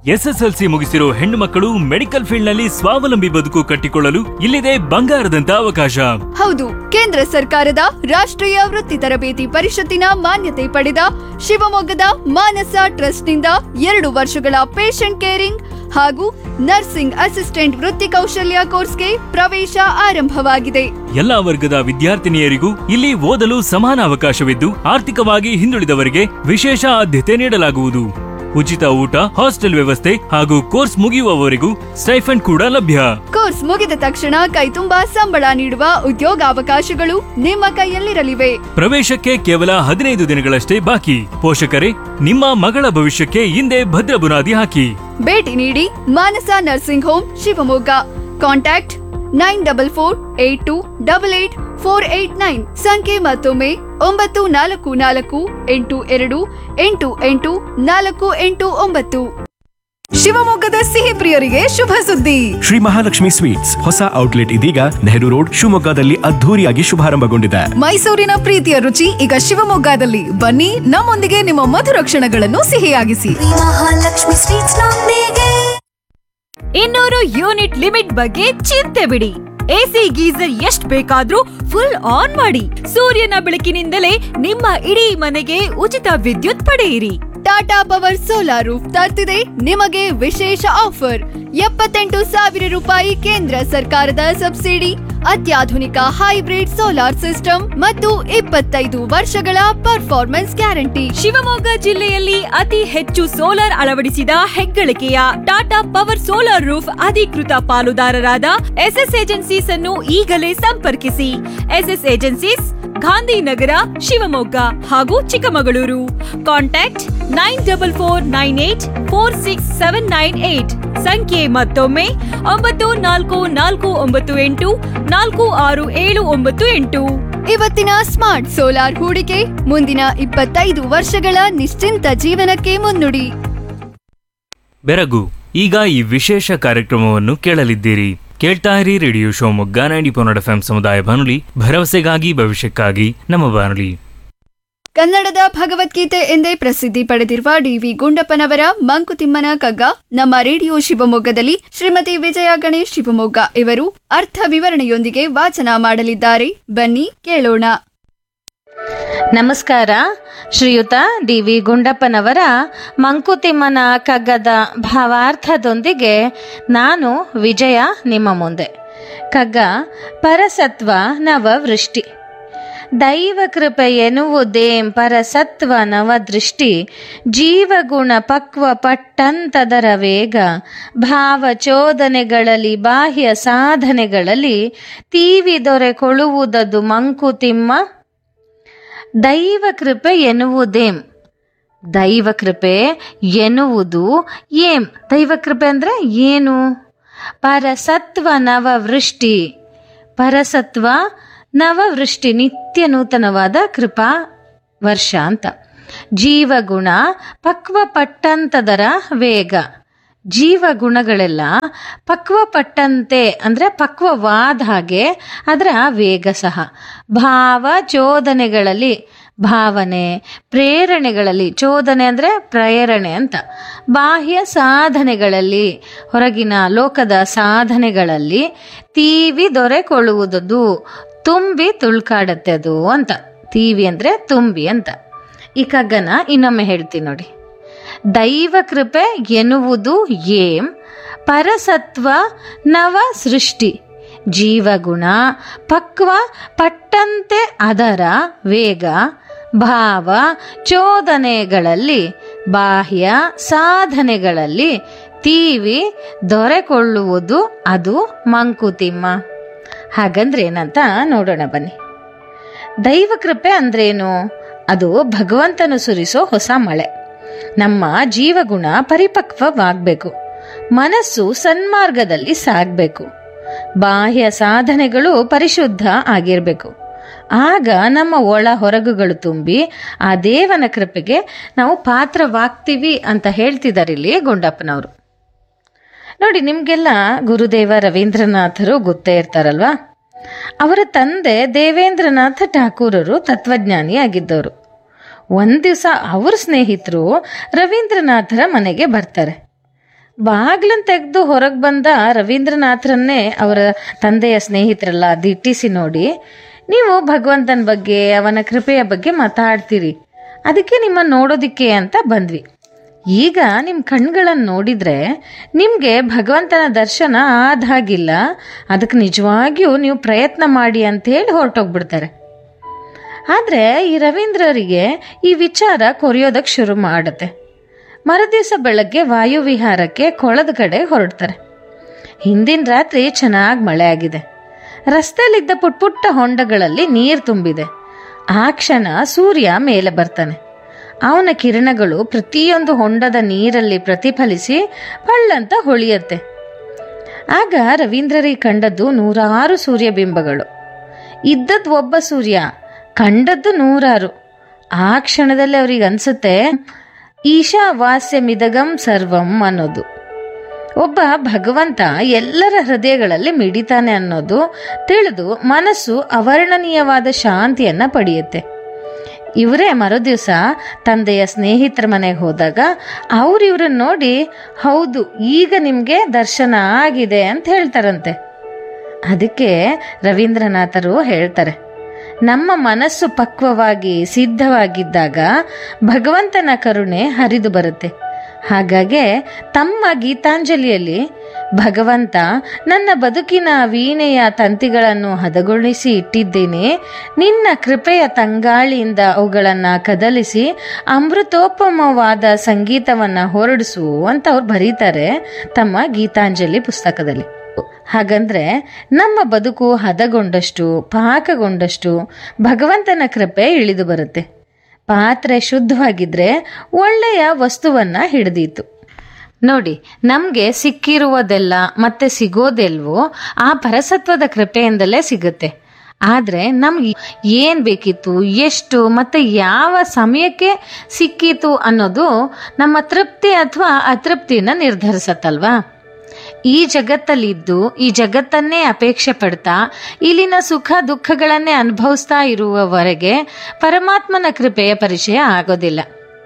SSLC ಮುಗಿಸಿರೋ ಹೆಣ್ಣು ಮಕ್ಕಳು medical field ನಲ್ಲಿ ಸ್ವಾವಲಂಬಿ ಬದುಕು ಕಟ್ಟಿಕೊಳ್ಳಲು ಇಲ್ಲಿದೆ ಬಂಗಾರದಂತ ಅವಕಾಶ ಹೌದು ಕೇಂದ್ರ ಸರ್ಕಾರದ ರಾಷ್ಟ್ರೀಯ ವೃತ್ತಿ ತರಬೇತಿ ಪರಿಷತ್ತಿನ ಮಾನ್ಯತೆ ಪಡೆದ ಶಿವಮೊಗ್ಗದ ಮಾನಸ ಟ್ರಸ್ಟ್ನಿಂದ ಎರಡು ವರ್ಷಗಳ ಪೇಷಂಟ್ ಕೇರಿಂಗ್ ಹಾಗೂ ನರ್ಸಿಂಗ್ ಅಸಿಸ್ಟೆಂಟ್ ವೃತ್ತಿ ಕೌಶಲ್ಯ ಕೋರ್ಸ್ಗೆ ಪ್ರವೇಶ ಆರಂಭವಾಗಿದೆ ಎಲ್ಲಾ ವರ್ಗದ ವಿದ್ಯಾರ್ಥಿನಿಯರಿಗೂ ಇಲ್ಲಿ ಓದಲು ಸಮಾನ ಅವಕಾಶವಿದ್ದು ಆರ್ಥಿಕವಾಗಿ ಹಿಂದುಳಿದವರಿಗೆ ವಿಶೇಷ ಆದ್ಯತೆ ನೀಡಲಾಗುವುದು ಉಚಿತ ಊಟ ಹಾಸ್ಟೆಲ್ ವ್ಯವಸ್ಥೆ ಹಾಗೂ ಕೋರ್ಸ್ ಮುಗಿಯುವವರೆಗೂ ಸ್ಟೈಫಂಡ್ ಕೂಡ ಲಭ್ಯ ಕೋರ್ಸ್ ಮುಗಿದ ತಕ್ಷಣ ಕೈತುಂಬಾ ಸಂಬಳ ನೀಡುವ ಉದ್ಯೋಗಾವಕಾಶಗಳು ನಿಮ್ಮ ಕೈಯಲ್ಲಿರಲಿವೆ ಪ್ರವೇಶಕ್ಕೆ ಕೇವಲ ಹದಿನೈದು ದಿನಗಳಷ್ಟೇ ಬಾಕಿ ಪೋಷಕರೇ ನಿಮ್ಮ ಮಗಳ ಭವಿಷ್ಯಕ್ಕೆ ಹಿಂದೆ ಭದ್ರ ಬುನಾದಿ ಹಾಕಿ ಭೇಟಿ ನೀಡಿ Manasa nursing home Shivamogga contact nine double four eight two double eight four eight nine ಸಂಖ್ಯೆ ಮತ್ತೊಮ್ಮೆ ಒಂಬತ್ತು ನಾಲ್ಕು ನಾಲ್ಕು ಎಂಟು ಎರಡು ಎಂಟು ಎಂಟು ನಾಲ್ಕು ಎಂಟು ಒಂಬತ್ತು ಶಿವಮೊಗ್ಗದ ಸಿಹಿ ಪ್ರಿಯರಿಗೆ ಶುಭ ಸುದ್ದಿ ಶ್ರೀ ಮಹಾಲಕ್ಷ್ಮಿ ಸ್ವೀಟ್ಸ್ ಹೊಸ ಔಟ್ಲೆಟ್ ಇದೀಗ ನೆಹರು ರೋಡ್ ಶಿವಮೊಗ್ಗದಲ್ಲಿ ಅದ್ಧೂರಿಯಾಗಿ ಶುಭಾರಂಭಗೊಂಡಿದೆ ಮೈಸೂರಿನ ಪ್ರೀತಿಯ ರುಚಿ ಈಗ ಶಿವಮೊಗ್ಗದಲ್ಲಿ ಬನ್ನಿ ನಮ್ಮೊಂದಿಗೆ ನಿಮ್ಮ ಮಧುರ ಕ್ಷಣಗಳನ್ನು ಸಿಹಿಯಾಗಿಸಿ ಮಹಾಲಕ್ಷ್ಮಿ ಸ್ವೀಟ್ಸ್ ನೊಂದಿಗೆ ಇನ್ನೂರು ಯೂನಿಟ್ ಲಿಮಿಟ್ ಬಗ್ಗೆ ಚಿಂತೆ ಬಿಡಿ ಎಸಿ ಗೀಸರ್ ಎಷ್ಟ್ ಬೇಕಾದ್ರೂ ಫುಲ್ ಆನ್ ಮಾಡಿ ಸೂರ್ಯನ ಬೆಳಕಿನಿಂದಲೇ ನಿಮ್ಮ ಇಡೀ ಮನೆಗೆ ಉಚಿತ ವಿದ್ಯುತ್ ಪಡೆಯಿರಿ ಟಾಟಾ ಪವರ್ ಸೋಲಾರ್ ರೂಫ್ ತರ್ತಿದೆ ನಿಮಗೆ ವಿಶೇಷ ಆಫರ್ ಎಪ್ಪತ್ತೆಂಟು ಸಾವಿರ ರೂಪಾಯಿ ಕೇಂದ್ರ ಸರ್ಕಾರದ ಸಬ್ಸಿಡಿ ಅತ್ಯಾಧುನಿಕ ಹೈಬ್ರಿಡ್ ಸೋಲಾರ್ ಸಿಸ್ಟಮ್ ಮತ್ತು ಇಪ್ಪತ್ತೈದು ವರ್ಷಗಳ ಪರ್ಫಾರ್ಮೆನ್ಸ್ ಗ್ಯಾರಂಟಿ ಶಿವಮೊಗ್ಗ ಜಿಲ್ಲೆಯಲ್ಲಿ ಅತಿ ಹೆಚ್ಚು ಸೋಲಾರ್ ಅಳವಡಿಸಿದ ಹೆಗ್ಗಳಿಕೆಯ ಟಾಟಾ ಪವರ್ ಸೋಲಾರ್ ರೂಫ್ ಅಧಿಕೃತ ಪಾಲುದಾರರಾದ ಎಸ್ಎಸ್ ಏಜೆನ್ಸೀಸ್ ಅನ್ನು ಈಗಲೇ ಸಂಪರ್ಕಿಸಿ ಎಸ್ಎಸ್ ಏಜೆನ್ಸೀಸ್ ಗಾಂಧಿನಗರ ಶಿವಮೊಗ್ಗ ಹಾಗೂ Chikkamagaluru contact nine double four nine eight four six seven nine eight ಸಂಖ್ಯೆ ಮತ್ತೊಮ್ಮೆ ಒಂಬತ್ತು ನಾಲ್ಕು ನಾಲ್ಕು ಒಂಬತ್ತು ಎಂಟು ನಾಲ್ಕು ಆರು ಏಳು ಒಂಬತ್ತು ಎಂಟು ಇವತ್ತಿನ ಸ್ಮಾರ್ಟ್ ಸೋಲಾರ್ ಹೂಡಿಕೆ ಮುಂದಿನ ಇಪ್ಪತ್ತೈದು ವರ್ಷಗಳ ನಿಶ್ಚಿಂತ ಜೀವನಕ್ಕೆ ಮುನ್ನುಡಿ ಬೆರಗು ಈಗ ಈ ವಿಶೇಷ ಕಾರ್ಯಕ್ರಮವನ್ನು ಕೇಳಲಿದ್ದೀರಿ ಕೇಳ್ತಾ ಇರಿ ರೇಡಿಯೋ ಶಿವಮೊಗ್ಗ ನೈಂಟಿ ಪೊನ್ನಡ ಎಫ್ ಸಮುದಾಯ ಬಾನುಲಿ ಭರವಸೆಗಾಗಿ ಭವಿಷ್ಯಕ್ಕಾಗಿ ನಮ್ಮ ಬಾನುಲಿ ಕನ್ನಡದ ಭಗವದ್ಗೀತೆ ಎಂದೇ ಪ್ರಸಿದ್ಧಿ ಪಡೆದಿರುವ ಡಿವಿ ಗುಂಡಪ್ಪನವರ ಮಂಕುತಿಮ್ಮನ ಕಗ್ಗ ನಮ್ಮ ರೇಡಿಯೋ ಶಿವಮೊಗ್ಗದಲ್ಲಿ ಶ್ರೀಮತಿ ವಿಜಯ ಗಣೇಶ್ ಶಿವಮೊಗ್ಗ ಇವರು ಅರ್ಥ ವಿವರಣೆಯೊಂದಿಗೆ ವಾಚನ ಮಾಡಲಿದ್ದಾರೆ ಬನ್ನಿ ಕೇಳೋಣ ನಮಸ್ಕಾರ ಶ್ರೀಯುತ ಡಿ ವಿ ಗುಂಡಪ್ಪನವರ ಮಂಕುತಿಮ್ಮನ ಕಗ್ಗದ ಭಾವಾರ್ಥದೊಂದಿಗೆ ನಾನು ವಿಜಯ ನಿಮ್ಮ ಮುಂದೆ ಕಗ್ಗ ಪರಸತ್ವ ನವವೃಷ್ಟಿ ದೈವ ಕೃಪೆ ಎನ್ನುವುದೇಂ ಪರಸತ್ವ ನವದೃಷ್ಟಿ ಜೀವಗುಣ ಪಕ್ವ ಪಟ್ಟಂತದರ ವೇಗ ಭಾವಚೋದನೆಗಳಲ್ಲಿ ಬಾಹ್ಯ ಸಾಧನೆಗಳಲ್ಲಿ ತೀವಿ ದೊರೆಕೊಳ್ಳುವುದದು ಮಂಕುತಿಮ್ಮ ದೈವ ಕೃಪೆ ಎನ್ನುವುದೇಂ ದೈವ ಕೃಪೆ ಎನ್ನುವುದು ಏಂ ದೈವ ಕೃಪೆ ಅಂದ್ರೆ ಏನು ಪರಸತ್ವ ನವವೃಷ್ಟಿ ಪರಸತ್ವ ನವವೃಷ್ಟಿ ನಿತ್ಯ ನೂತನವಾದ ಕೃಪಾ ವರ್ಷ ಅಂತ ಜೀವಗುಣ ಪಕ್ವ ಪಟ್ಟಂತದರ ವೇಗ ಜೀವಗುಣಗಳೆಲ್ಲ ಪಕ್ವಪಟ್ಟಂತೆ ಅಂದರೆ ಪಕ್ವವಾದ ಹಾಗೆ ಅದರ ವೇಗ ಸಹ ಭಾವ ಚೋದನೆಗಳಲ್ಲಿ ಭಾವನೆ ಪ್ರೇರಣೆಗಳಲ್ಲಿ ಚೋದನೆ ಅಂದರೆ ಪ್ರೇರಣೆ ಅಂತ ಬಾಹ್ಯ ಸಾಧನೆಗಳಲ್ಲಿ ಹೊರಗಿನ ಲೋಕದ ಸಾಧನೆಗಳಲ್ಲಿ ತೀವಿ ದೊರೆಕೊಳ್ಳುವುದದು ತುಂಬಿ ತುಳ್ಕಾಡತ್ತೆ ಅದು ಅಂತ ತೀವಿ ಅಂದರೆ ತುಂಬಿ ಅಂತ ಈ ಕಗ್ಗನ ಇನ್ನೊಮ್ಮೆ ಹೇಳ್ತೀನಿ ನೋಡಿ ದೈವ ಕೃಪೆ ಎನ್ನುವುದು ಏಂ ಪರಸತ್ವ ನವ ಸೃಷ್ಟಿ ಜೀವಗುಣ ಪಕ್ವ ಪಟ್ಟಂತೆ ಅದರ ವೇಗ ಭಾವ ಚೋದನೆಗಳಲ್ಲಿ ಬಾಹ್ಯ ಸಾಧನೆಗಳಲ್ಲಿ ತೀವಿ ದೊರೆಕೊಳ್ಳುವುದು ಅದು ಮಂಕುತಿಮ್ಮ ಹಾಗಂದ್ರೆ ಏನಂತ ನೋಡೋಣ ಬನ್ನಿ ದೈವ ಕೃಪೆ ಅಂದ್ರೇನು ಅದು ಭಗವಂತನು ಸುರಿಸೋ ಹೊಸ ಮಳೆ ನಮ್ಮ ಜೀವಗುಣ ಪರಿಪಕ್ವವಾಗಬೇಕು ಮನಸ್ಸು ಸನ್ಮಾರ್ಗದಲ್ಲಿ ಸಾಗಬೇಕು ಬಾಹ್ಯ ಸಾಧನೆಗಳು ಪರಿಶುದ್ಧ ಆಗಿರಬೇಕು ಆಗ ನಮ್ಮ ಒಳ ಹೊರಗುಗಳು ತುಂಬಿ ಆ ದೇವನ ಕೃಪೆಗೆ ನಾವು ಪಾತ್ರವಾಗ್ತೀವಿ ಅಂತ ಹೇಳ್ತಿದ್ದಾರೆ ಇಲ್ಲಿ ಗುಂಡಪ್ಪನವರು ನೋಡಿ ನಿಮಗೆಲ್ಲ ಗುರುದೇವ ರವೀಂದ್ರನಾಥರು ಗೊತ್ತೇ ಇರ್ತಾರಲ್ವಾ ಅವರ ತಂದೆ ದೇವೇಂದ್ರನಾಥ ಠಾಕೂರರು ತತ್ವಜ್ಞಾನಿ ಆಗಿದ್ದವರು ಒಂದು ದಿವಸ ಅವ್ರ ಸ್ನೇಹಿತರು ರವೀಂದ್ರನಾಥರ ಮನೆಗೆ ಬರ್ತಾರೆ ಬಾಗ್ಲನ್ ತೆಗೆದು ಹೊರಗೆ ಬಂದ ರವೀಂದ್ರನಾಥರನ್ನೇ ಅವರ ತಂದೆಯ ಸ್ನೇಹಿತರೆಲ್ಲ ದಿಟ್ಟಿಸಿ ನೋಡಿ ನೀವು ಭಗವಂತನ ಬಗ್ಗೆ ಅವನ ಕೃಪೆಯ ಬಗ್ಗೆ ಮಾತಾಡ್ತೀರಿ ಅದಕ್ಕೆ ನಿಮ್ಮ ನೋಡೋದಿಕ್ಕೆ ಅಂತ ಬಂದ್ವಿ ಈಗ ನಿಮ್ಮ ಕಣ್ಗಳನ್ನು ನೋಡಿದ್ರೆ ನಿಮಗೆ ಭಗವಂತನ ದರ್ಶನ ಆದ ಹಾಗಿಲ್ಲ ಅದಕ್ಕೆ ನಿಜವಾಗಿಯೂ ನೀವು ಪ್ರಯತ್ನ ಮಾಡಿ ಅಂತ ಹೇಳಿ ಹೊರಟೋಗ್ಬಿಡ್ತಾರೆ ಆದರೆ ಈ ರವೀಂದ್ರರಿಗೆ ಈ ವಿಚಾರ ಕೊರೆಯೋದಕ್ಕೆ ಶುರು ಮಾಡುತ್ತೆ ಮರುದಿವಸ ಬೆಳಗ್ಗೆ ವಾಯುವಿಹಾರಕ್ಕೆ ಕೊಳದ ಕಡೆ ಹೊರಡ್ತಾರೆ ಹಿಂದಿನ ರಾತ್ರಿ ಚೆನ್ನಾಗಿ ಮಳೆ ಆಗಿದೆ ರಸ್ತೆಯಲ್ಲಿದ್ದ ಪುಟ್ಟ ಪುಟ್ಟ ಹೊಂಡಗಳಲ್ಲಿ ನೀರು ತುಂಬಿದೆ ಆ ಕ್ಷಣ ಸೂರ್ಯ ಮೇಲೆ ಬರ್ತಾನೆ ಅವನ ಕಿರಣಗಳು ಪ್ರತಿಯೊಂದು ಹೊಂಡದ ನೀರಲ್ಲಿ ಪ್ರತಿಫಲಿಸಿ ಪಳ್ಳಂತ ಹೊಳೆಯುತ್ತೆ ಆಗ ರವೀಂದ್ರರಿಗೆ ಕಂಡದ್ದು ನೂರಾರು ಸೂರ್ಯಬಿಂಬಗಳು ಇದ್ದದ್ದು ಒಬ್ಬ ಸೂರ್ಯ ಕಂಡದ್ದು ನೂರಾರು ಆ ಕ್ಷಣದಲ್ಲಿ ಅವ್ರಿಗೆ ಅನ್ಸುತ್ತೆ ಈಶಾವಾಸ್ಯ ಮಿದಗಂ ಸರ್ವಂ ಅನ್ನೋದು ಒಬ್ಬ ಭಗವಂತ ಎಲ್ಲರ ಹೃದಯಗಳಲ್ಲಿ ಮಿಡಿತಾನೆ ಅನ್ನೋದು ತಿಳಿದು ಮನಸ್ಸು ಅವರ್ಣನೀಯವಾದ ಶಾಂತಿಯನ್ನ ಪಡೆಯುತ್ತೆ ಇವರೇ ಮರುದಿವಸ ತಂದೆಯ ಸ್ನೇಹಿತರ ಮನೆಗೆ ಹೋದಾಗ ಅವ್ರು ಇವ್ರನ್ನ ನೋಡಿ ಹೌದು ಈಗ ನಿಮಗೆ ದರ್ಶನ ಆಗಿದೆ ಅಂತ ಹೇಳ್ತಾರಂತೆ ಅದಕ್ಕೆ ರವೀಂದ್ರನಾಥರು ಹೇಳ್ತಾರೆ ನಮ್ಮ ಮನಸ್ಸು ಪಕ್ವವಾಗಿ ಸಿದ್ಧವಾಗಿದ್ದಾಗ ಭಗವಂತನ ಕರುಣೆ ಹರಿದು ಬರುತ್ತೆ ಹಾಗಾಗಿ ತಮ್ಮ ಗೀತಾಂಜಲಿಯಲ್ಲಿ ಭಗವಂತ ನನ್ನ ಬದುಕಿನ ವೀಣೆಯ ತಂತಿಗಳನ್ನು ಹದಗೊಳಿಸಿ ಇಟ್ಟಿದ್ದೇನೆ ನಿನ್ನ ಕೃಪೆಯ ತಂಗಾಳಿಯಿಂದ ಅವುಗಳನ್ನು ಕದಲಿಸಿ ಅಮೃತೋಪಮವಾದ ಸಂಗೀತವನ್ನು ಹೊರಡಿಸು ಅಂತ ಅವ್ರು ಬರೀತಾರೆ ತಮ್ಮ ಗೀತಾಂಜಲಿ ಪುಸ್ತಕದಲ್ಲಿ ಹಾಗಂದ್ರೆ ನಮ್ಮ ಬದುಕು ಹದಗೊಂಡಷ್ಟು ಪಾಕಗೊಂಡಷ್ಟು ಭಗವಂತನ ಕೃಪೆ ಇಳಿದು ಬರುತ್ತೆ ಪಾತ್ರೆ ಶುದ್ಧವಾಗಿದ್ರೆ ಒಳ್ಳೆಯ ವಸ್ತುವನ್ನ ಹಿಡಿದೀತು ನೋಡಿ ನಮಗೆ ಸಿಕ್ಕಿರುವುದೆಲ್ಲ ಮತ್ತೆ ಸಿಗೋದೆಲ್ವೋ ಆ ಪರಸತ್ವದ ಕೃಪೆಯಿಂದಲೇ ಸಿಗುತ್ತೆ ಆದರೆ ನಮ್ಗೆ ಏನು ಬೇಕಿತ್ತು ಎಷ್ಟು ಮತ್ತೆ ಯಾವ ಸಮಯಕ್ಕೆ ಸಿಕ್ಕಿತು ಅನ್ನೋದು ನಮ್ಮ ತೃಪ್ತಿ ಅಥವಾ ಅತೃಪ್ತಿನ ನಿರ್ಧರಿಸತ್ತಲ್ವಾ ಈ ಜಗತ್ತಲ್ಲಿದ್ದು ಈ ಜಗತ್ತನ್ನೇ ಅಪೇಕ್ಷೆ ಪಡ್ತಾ ಇಲ್ಲಿನ ಸುಖ ದುಃಖಗಳನ್ನೇ ಅನುಭವಿಸ್ತಾ ಇರುವವರೆಗೆ ಪರಮಾತ್ಮನ ಕೃಪೆಯ ಪರಿಚಯ ಆಗೋದಿಲ್ಲ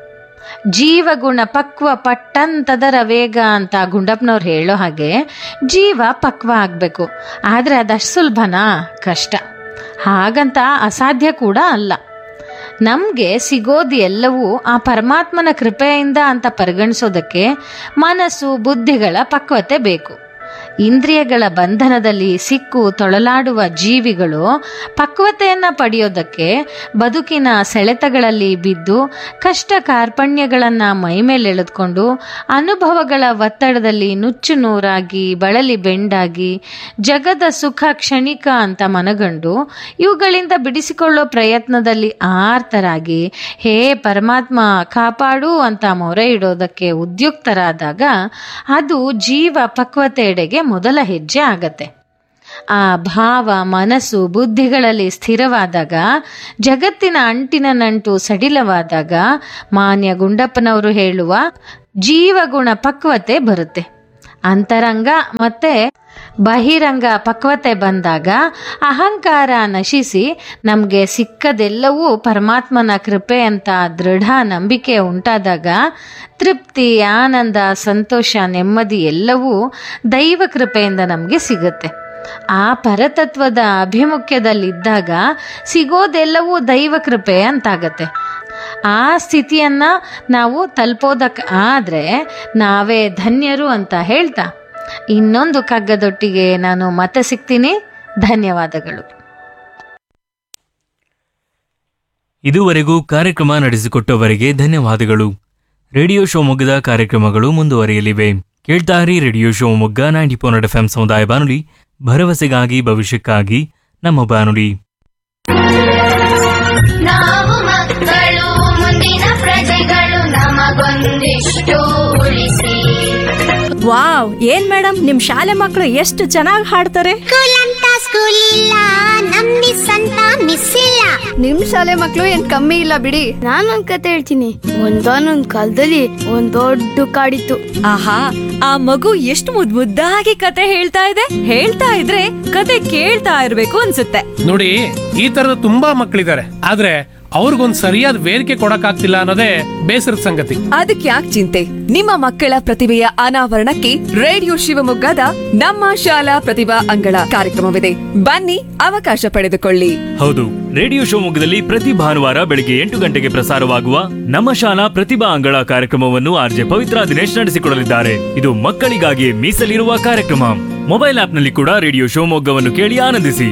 ಜೀವಗುಣ ಪಕ್ವ ಪಟ್ಟಂತದರ ವೇಗ ಅಂತ ಗುಂಡಪ್ಪನವ್ರು ಹೇಳೋ ಹಾಗೆ ಜೀವ ಪಕ್ವ ಆಗಬೇಕು ಆದರೆ ಅದಷ್ಟು ಸುಲಭನಾ ಕಷ್ಟ ಹಾಗಂತ ಅಸಾಧ್ಯ ಕೂಡ ಅಲ್ಲ ನಮಗೆ ಸಿಗೋದು ಎಲ್ಲವೂ ಆ ಪರಮಾತ್ಮನ ಕೃಪೆಯಿಂದ ಅಂತ ಪರಿಗಣಿಸೋದಕ್ಕೆ ಮನಸ್ಸು ಬುದ್ಧಿಗಳ ಪಕ್ವತೆ ಬೇಕು ಇಂದ್ರಿಯಗಳ ಬಂಧನದಲ್ಲಿ ಸಿಕ್ಕು ತೊಳಲಾಡುವ ಜೀವಿಗಳು ಪಕ್ವತೆಯನ್ನ ಪಡೆಯೋದಕ್ಕೆ ಬದುಕಿನ ಸೆಳೆತಗಳಲ್ಲಿ ಬಿದ್ದು ಕಷ್ಟ ಕಾರ್ಪಣ್ಯಗಳನ್ನ ಮೈಮೇಲೆ ಎಳೆದುಕೊಂಡು ಅನುಭವಗಳ ಒತ್ತಡದಲ್ಲಿ ನುಚ್ಚು ನೂರಾಗಿ ಬಳಲಿ ಬೆಂಡಾಗಿ ಜಗದ ಸುಖ ಕ್ಷಣಿಕ ಅಂತ ಮನಗಂಡು ಇವುಗಳಿಂದ ಬಿಡಿಸಿಕೊಳ್ಳೋ ಪ್ರಯತ್ನದಲ್ಲಿ ಆರ್ತರಾಗಿ ಹೇ ಪರಮಾತ್ಮ ಕಾಪಾಡು ಅಂತ ಮೊರೆ ಇಡೋದಕ್ಕೆ ಉದ್ಯುಕ್ತರಾದಾಗ ಅದು ಜೀವ ಪಕ್ವತೆಯೆಡೆಗೆ ಮೊದಲ ಹೆಜ್ಜೆ ಆಗತ್ತೆ ಆ ಭಾವ ಮನಸ್ಸು ಬುದ್ಧಿಗಳಲ್ಲಿ ಸ್ಥಿರವಾದಾಗ ಜಗತ್ತಿನ ಅಂಟಿನ ನಂಟು ಸಡಿಲವಾದಾಗ ಮಾನ್ಯ ಗುಂಡಪ್ಪನವರು ಹೇಳುವ ಜೀವಗುಣ ಪಕ್ವತೆ ಬರುತ್ತೆ ಅಂತರಂಗ ಮತ್ತೆ ಬಹಿರಂಗ ಪಕ್ವತೆ ಬಂದಾಗ ಅಹಂಕಾರ ನಶಿಸಿ ನಮಗೆ ಸಿಕ್ಕದೆಲ್ಲವೂ ಪರಮಾತ್ಮನ ಕೃಪೆ ಅಂತ ದೃಢ ನಂಬಿಕೆ ಉಂಟಾದಾಗ ತೃಪ್ತಿ ಆನಂದ ಸಂತೋಷ ನೆಮ್ಮದಿ ಎಲ್ಲವೂ ದೈವ ಕೃಪೆಯಿಂದ ನಮಗೆ ಸಿಗುತ್ತೆ ಆ ಪರತತ್ವದ ಅಭಿಮುಖ್ಯದಲ್ಲಿದ್ದಾಗ ಸಿಗೋದೆಲ್ಲವೂ ದೈವ ಕೃಪೆ ಅಂತಾಗತ್ತೆ ಆ ಸ್ಥಿತಿಯನ್ನ ನಾವು ತಲುಪೋದಕ್ಕೆ ಆದ್ರೆ ನಾವೇ ಧನ್ಯರು ಅಂತ ಹೇಳ್ತಾ ಇನ್ನೊಂದು ಕಗ್ಗದೊಟ್ಟಿಗೆ ನಾನು ಮತ್ತೆ ಸಿಗ್ತೀನಿ ಧನ್ಯವಾದಗಳು ಇದುವರೆಗೂ ಕಾರ್ಯಕ್ರಮ ನಡೆಸಿಕೊಟ್ಟವರಿಗೆ ಧನ್ಯವಾದಗಳು ರೇಡಿಯೋ ಶಿವಮೊಗ್ಗದ ಕಾರ್ಯಕ್ರಮಗಳು ಮುಂದುವರಿಯಲಿವೆ ಕೇಳ್ತಾರಿ radio Shivamogga ninety four F M ಸಮುದಾಯ ಬಾನುಲಿ ಭರವಸೆಗಾಗಿ ಭವಿಷ್ಯಕ್ಕಾಗಿ ನಮ್ಮ ಬಾನುಲಿ ನಾವು ಮಕ್ಕಳು ಮುಂದಿನ ಪ್ರಜೆಗಳು ನಮಗೊಂದಿಷ್ಟು ಉಳಿಸಿ ವಾವ್ ಏನ್ ಮೇಡಮ್ ನಿಮ್ ಶಾಲೆ ಮಕ್ಕಳು ಎಷ್ಟು ಚೆನ್ನಾಗಿ ಹಾಡ್ತಾರೆ ಸ್ಕೂಲ್ ಅಂತ ಸ್ಕೂಲ್ ಇಲ್ಲ ನಮ್ ಮಿಸ್ ಅಂತ ಮಿಸ್ ಇಲ್ಲ ನಿಮ್ ಶಾಲೆ ಮಕ್ಳು ಏನ್ ಕಮ್ಮಿ ಇಲ್ಲ ಬಿಡಿ ನಾನೊಂದ್ ಕತೆ ಹೇಳ್ತೀನಿ ಒಂದಾನೊಂದ್ ಕಾಲದಲ್ಲಿ ಒಂದ್ ದೊಡ್ಡ ಕಾಡಿತ್ತು ಆಹಾ ಆ ಮಗು ಎಷ್ಟು ಮುದ್ ಮುದ್ದಾಗಿ ಕತೆ ಹೇಳ್ತಾ ಇದೆ ಹೇಳ್ತಾ ಇದ್ರೆ ಕತೆ ಕೇಳ್ತಾ ಇರ್ಬೇಕು ಅನ್ಸುತ್ತೆ ನೋಡಿ ಈ ತರದ ತುಂಬಾ ಮಕ್ಕಳಿದ್ದಾರೆ ಆದ್ರೆ ಅವ್ರಿಗೊಂದ್ ಸರಿಯಾದ ವೇದಿಕೆ ಕೊಡಕ್ಕಾಗ್ತಿಲ್ಲ ಅನ್ನೋದೇ ಬೇಸರದ ಸಂಗತಿ ಅದಕ್ಕೆ ಯಾಕೆ ಚಿಂತೆ ನಿಮ್ಮ ಮಕ್ಕಳ ಪ್ರತಿಭೆಯ ಅನಾವರಣಕ್ಕೆ ರೇಡಿಯೋ ಶಿವಮೊಗ್ಗದ ನಮ್ಮ ಶಾಲಾ ಪ್ರತಿಭಾ ಅಂಗಳ ಕಾರ್ಯಕ್ರಮವಿದೆ ಬನ್ನಿ ಅವಕಾಶ ಪಡೆದುಕೊಳ್ಳಿ ಹೌದು ರೇಡಿಯೋ ಶಿವಮೊಗ್ಗದಲ್ಲಿ ಪ್ರತಿ ಭಾನುವಾರ ಬೆಳಿಗ್ಗೆ ಎಂಟು ಗಂಟೆಗೆ ಪ್ರಸಾರವಾಗುವ ನಮ್ಮ ಶಾಲಾ ಪ್ರತಿಭಾ ಅಂಗಳ ಕಾರ್ಯಕ್ರಮವನ್ನು ಆರ್ಜೆ ಪವಿತ್ರ ದಿನೇಶ್ ನಡೆಸಿಕೊಡಲಿದ್ದಾರೆ ಇದು ಮಕ್ಕಳಿಗಾಗಿ ಮೀಸಲಿರುವ ಕಾರ್ಯಕ್ರಮ ಮೊಬೈಲ್ ಆಪ್ನಲ್ಲಿ ಕೂಡ ರೇಡಿಯೋ ಶಿವಮೊಗ್ಗವನ್ನು ಕೇಳಿ ಆನಂದಿಸಿ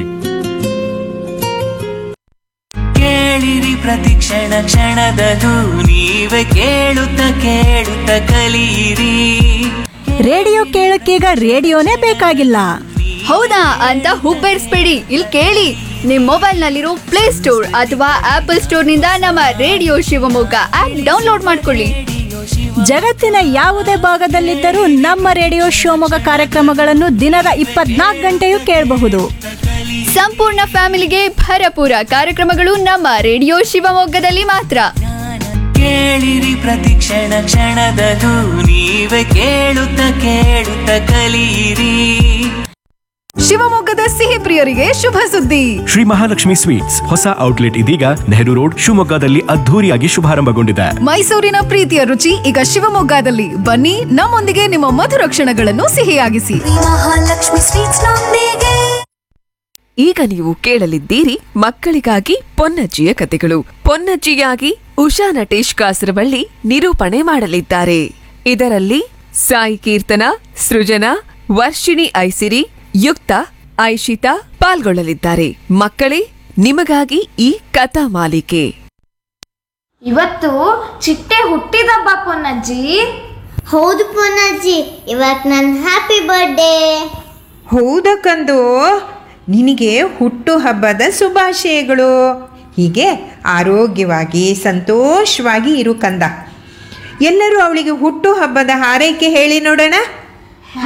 ಕೇಳಿರಿ ಪ್ರತಿ ಕ್ಷಣ ಕ್ಷಣದದು ನೀವೇ ಕೇಳುತ್ತ ಕೇಳುತ್ತ ಕಲಿಯಿರಿ ರೇಡಿಯೋ ಕೇಳಕ್ಕೀಗ ರೇಡಿಯೋನೇ ಬೇಕಾಗಿಲ್ಲ ಹೌದಾ ಅಂತ ಹುಬ್ಬೇರಿಸ್ಬೇಡಿ ಇಲ್ಲಿ ಕೇಳಿ ನಿಮ್ ಮೊಬೈಲ್ ನಲ್ಲಿರೋ ಪ್ಲೇ ಸ್ಟೋರ್ ಅಥವಾ ಆಪಲ್ ಸ್ಟೋರ್ ನಿಂದ ನಮ್ಮ ರೇಡಿಯೋ ಶಿವಮೊಗ್ಗ ಆಪ್ ಡೌನ್ಲೋಡ್ ಮಾಡ್ಕೊಳ್ಳಿ ಜಗತ್ತಿನ ಯಾವುದೇ ಭಾಗದಲ್ಲಿದ್ದರೂ ನಮ್ಮ ರೇಡಿಯೋ ಶಿವಮೊಗ್ಗ ಕಾರ್ಯಕ್ರಮಗಳನ್ನು ದಿನದ ಇಪ್ಪತ್ನಾಲ್ಕು ಗಂಟೆಯೂ ಕೇಳಬಹುದು ಸಂಪೂರ್ಣ ಫ್ಯಾಮಿಲಿಗೆ ಭರಪೂರ ಕಾರ್ಯಕ್ರಮಗಳು ನಮ್ಮ ರೇಡಿಯೋ ಶಿವಮೊಗ್ಗದಲ್ಲಿ ಮಾತ್ರ ಕೇಳಿರಿ ಪ್ರತಿ ಕ್ಷಣ ಕ್ಷಣದದು ನೀವೇ ಕೇಳುತ್ತ ಕೇಳುತ್ತ ಕಲಿಯಿರಿ ಶಿವಮೊಗ್ಗದ ಸಿಹಿ ಪ್ರಿಯರಿಗೆ ಶುಭ ಸುದ್ದಿ ಶ್ರೀ ಮಹಾಲಕ್ಷ್ಮಿ ಸ್ವೀಟ್ಸ್ ಹೊಸ ಔಟ್ಲೆಟ್ ಇದೀಗ ನೆಹರು ರೋಡ್ ಶಿವಮೊಗ್ಗದಲ್ಲಿ ಅದ್ಧೂರಿಯಾಗಿ ಶುಭಾರಂಭಗೊಂಡಿದೆ ಮೈಸೂರಿನ ಪ್ರೀತಿಯ ರುಚಿ ಈಗ ಶಿವಮೊಗ್ಗದಲ್ಲಿ ಬನ್ನಿ ನಮ್ಮೊಂದಿಗೆ ನಿಮ್ಮ ಮಧುರ ಕ್ಷಣಗಳನ್ನು ಸಿಹಿಯಾಗಿಸಿ ಮಹಾಲಕ್ಷ್ಮಿ ಸ್ವೀಟ್ಸ್ ನೊಂದಿಗೆ ಈಗ ನೀವು ಕೇಳಲಿದ್ದೀರಿ ಮಕ್ಕಳಿಗಾಗಿ ಪೊನ್ನಜ್ಜಿಯ ಕತೆಗಳು ಪೊನ್ನಜ್ಜಿಯಾಗಿ ಉಷಾ ನಟೇಶ್ ಕಾಸರವಳ್ಳಿ ನಿರೂಪಣೆ ಮಾಡಲಿದ್ದಾರೆ ಇದರಲ್ಲಿ ಸಾಯಿ ಕೀರ್ತನ ಸೃಜನಾ ವರ್ಷಿಣಿ ಐಸಿರಿ ಯುಕ್ತ ಐಶಿತಾ ಪಾಲ್ಗೊಳ್ಳಲಿದ್ದಾರೆ ಮಕ್ಕಳೇ ನಿಮಗಾಗಿ ಈ ಕಥಾ ಮಾಲಿಕೆ ಇವತ್ತು ಚಿಟ್ಟೆ ಹುಟ್ಟಿದಬ್ಬ ಪೊನ್ನಜ್ಜಿ ಹೌದು ಪೊನ್ನಜ್ಜಿ ಇವತ್ತು ನನ್ನ ಹ್ಯಾಪಿ ಬರ್ಡೇ ಹೌದಾ ಕಂದು ನಿನಗೆ ಹುಟ್ಟು ಹಬ್ಬದ ಶುಭಾಶಯಗಳು ಹೀಗೆ ಆರೋಗ್ಯವಾಗಿ ಸಂತೋಷವಾಗಿ ಇರು ಕಂದ ಎಲ್ಲರೂ ಅವಳಿಗೆ ಹುಟ್ಟು ಹಬ್ಬದ ಹಾರೈಕೆ ಹೇಳಿ ನೋಡೋಣ